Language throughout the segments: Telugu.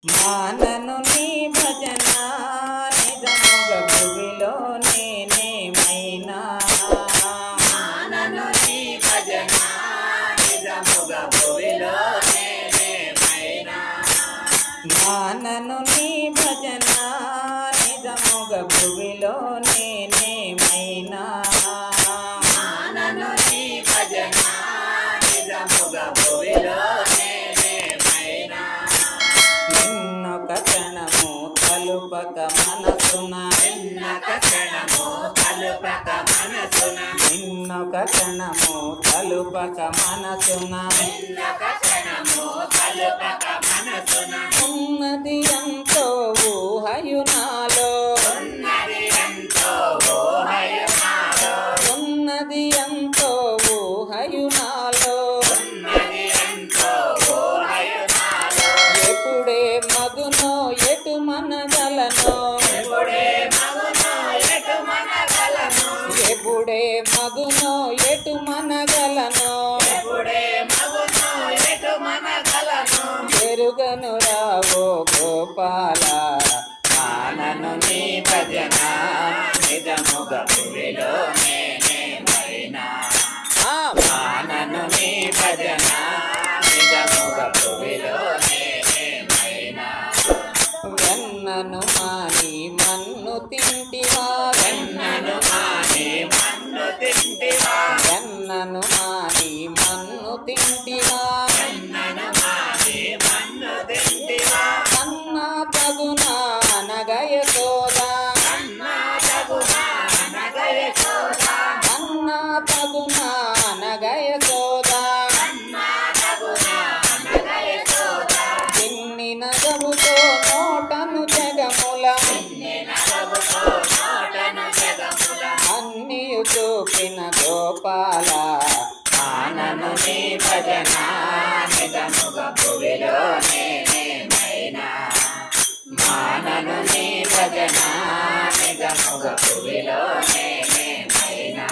మానను నీ భజన నిజముగ భువిలో నేనేమైనా మానను నీ భజన నిజముగ భువిలో నేనేమైనా మానను నీ భజన నిజముగ భువిలో నేనేమైనా మానను నీ భజన నిజముగ భువిలో నేనేమైనా నిన్నొక క్షణము తలుపక మనసున నిన్నక క్షణము కలుపక మనసున నిన్నొక క్షణము తలుపక మనసున నిన్నక క్షణము కలుపక మనసున ఉన్నది ఎంతో ఊహయు నాలో ఉన్నది ఎంతో ఊహయు నాలో ఉన్నది ఎంతో ఊహయు నాలో ఉన్నది ఎంతో ఊహయు నాలో ఎప్పుడే మగునో ఎటు మనగలనో ఎప్పుడే మగునో ఎటు మనగలను ఎప్పుడే మగునో ఎటు మనగలనో ఎప్పుడే మగునో ఎటు మనగలను ఎరుగను రావో గోపాల మానను నీ భజన నిజముగ భువిలో నేనేమైనా ఆ మానను నీ భజన నిజముగ భువిలో నేనేమైనా వెన్నను మాని మన్ను తింటివా వెన్నను మాని మన్ను తింటివా వెన్నను మాని మన్ను తింటివా వెన్నను మాని మన్ను తింటివా అన్నా తగునా అనగయ సోదా అన్నా తగునా నగయ సోదా అన్నా తగునా అనగయ సోదా అన్నా తగునా నగయ సోదా ఎన్ని నగవుతో నోటను జగముల నగవుతో నోటను జగముల అన్ని చూపిన గోపాల ఆనను నీ భజన నిజముగ భువిలో నేనేమైనా మానను నీ భజన నిజముగ భువిలో నేనేమైనా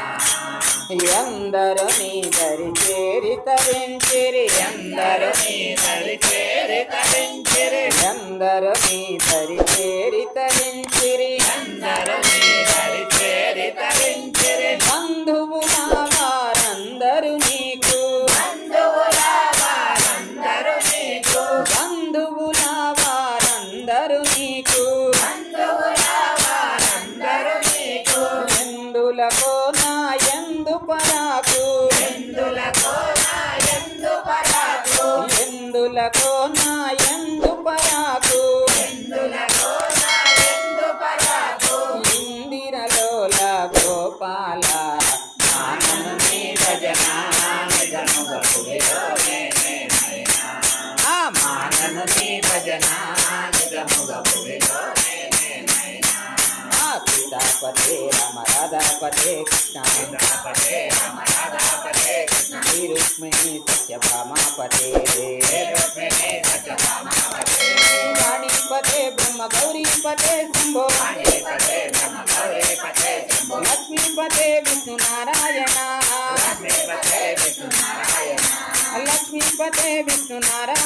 ఎందరు నీ దరి చేరి తరించిరి ఎందరు నీ దరి చేరి తరించిరి ఎందరు నీ దరి చేరి తరించిరి ఎందరు నీ దరి చేరి తరించిరి బంధువుల వారందరూ నీకు బంధువుల వారందరూ నీకు బంధువుల వారందరూ నీకు బంధువుల వారందరూ నీకు ఎందులకో నా ఎందు పరాకు ఎందులకో నా ఎందు పరాకు ఎందులకో నా ఎందు పరాకు ఎందులకో నా ఎందు పరాకు ఇందిరలోల గోపాల మానను నీ భజన నిజముగ భువిలో నేనేమైనా ఆ మానను నీ భజన నిజముగ భువిలో నేనేమైనా మా సీతాపతే రమ రాధాపతే కృష్ణ సీతాపతే రమ రాధాపతే కృష్ణ శ్రీ రుక్మిణి సత్యభామాపతే రుక్మిణీ సత్యభామాపతే వాణీపతే బ్రహ్మ గౌరీపతే శంభో వాణీపతే బ్రహ్మ గౌరీపతే శంభో లక్ష్మీపతే విష్ణు నారాయణ లక్ష్మీపతే విష్ణు నారాయణ లక్ష్మీపతే విష్ణు నారాయణ